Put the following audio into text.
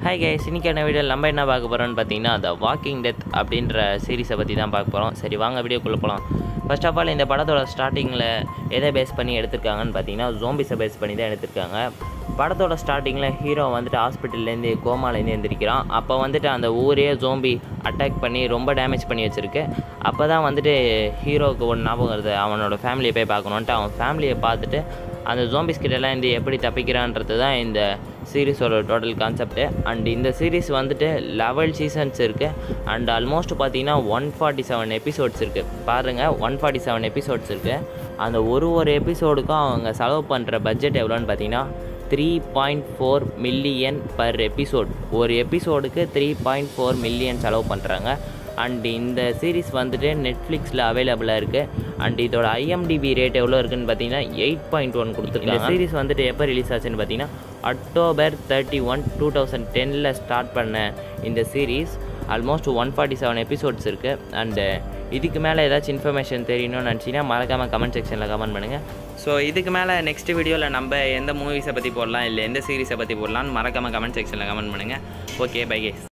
hi guys இன்னைக்கான வீடியோவில் நம்ம என்ன பார்க்க போகிறோம்னு பார்த்தீங்கன்னா த வாக்கிங் டெத் அப்படின்ற சீரிஸை பற்றி தான் பார்க்க போகிறோம் சரி வாங்க வீடியோக்குள்ளே போகலாம் ஃபர்ஸ்ட் ஆஃப் ஆல் இந்த படத்தோட ஸ்டார்டிங்கில் எதை பேஸ் பண்ணி எடுத்திருக்காங்கன்னு பார்த்தீங்கன்னா ஜோம்பிஸை பேஸ் பண்ணி தான் எடுத்திருக்காங்க படத்தோட ஸ்டார்டிங்கில் ஹீரோ வந்துட்டு ஹாஸ்பிட்டல்லேருந்து கோமாலேருந்து எந்திரிக்கிறான் அப்போ வந்துட்டு அந்த ஊரே ஜோம்பி அட்டாக் பண்ணி ரொம்ப டேமேஜ் பண்ணி வச்சுருக்கு அப்போ தான் வந்துட்டு ஹீரோவுக்கு ஒன்று ஞாபகம் வருது அவனோட ஃபேமிலியை போய் பார்க்கணுன்ட்டு அவன் ஃபேமிலியை பார்த்துட்டு அந்த ஜோம்பிஸ் கிட்டலாம் இருந்து எப்படி தப்பிக்கிறான்றது தான் இந்த சீரிஸோட டோட்டல் கான்செப்ட்டு அண்ட் இந்த சீரிஸ் வந்துட்டு லெவல் சீசன்ஸ் இருக்குது அண்ட் ஆல்மோஸ்ட் பார்த்தீங்கன்னா ஒன் ஃபார்ட்டி செவன் எபிசோட்ஸ் இருக்குது பாருங்கள் ஒன் ஃபார்ட்டி செவன் எபிசோட்ஸ் இருக்குது அந்த ஒரு ஒரு எபிசோடுக்கும் அவங்க செலவு பண்ணுற பட்ஜெட் எவ்வளோன்னு பார்த்தீங்கன்னா three point four million per episode ஒரு எபிசோடுக்கு த்ரீ பாயிண்ட் ஃபோர் மில்லியன் செலவு பண்ணுறாங்க அண்ட் இந்த சீரிஸ் வந்துட்டு நெட்ஃப்ளிக்ஸில் அவைலபிளாக இருக்குது அண்ட் இதோட ஐஎம்டிபி ரேட் எவ்வளோ இருக்குன்னு பார்த்தீங்கன்னா எயிட் பாயிண்ட் ஒன் கொடுத்துருக்காங்க இந்த சீரிஸ் வந்துட்டு எப்போ ரிலீஸ் ஆச்சுன்னு பார்த்தீங்கன்னா October thirty one two thousand டெனில் ஸ்டார்ட் பண்ண இந்த series almost one forty seven episodes இருக்குது அண்டு இதுக்கு மேலே ஏதாச்சும் இன்ஃபர்மேஷன் தெரியணும்னு நினச்சிங்கன்னா மறக்காமல் கமெண்ட் செக்ஷனில் கமெண்ட் பண்ணுங்கள் ஸோ இதுக்கு மேலே நெக்ஸ்ட் வீடியோவில் நம்ம எந்த மூவிஸை பற்றி போடலாம் இல்லை எந்த சீரிஸை பற்றி போடலாம்னு மறக்காமல் கமெண்ட் செக்ஷனில் கமெண்ட் பண்ணுங்கள் ஓகே பை கேஸ்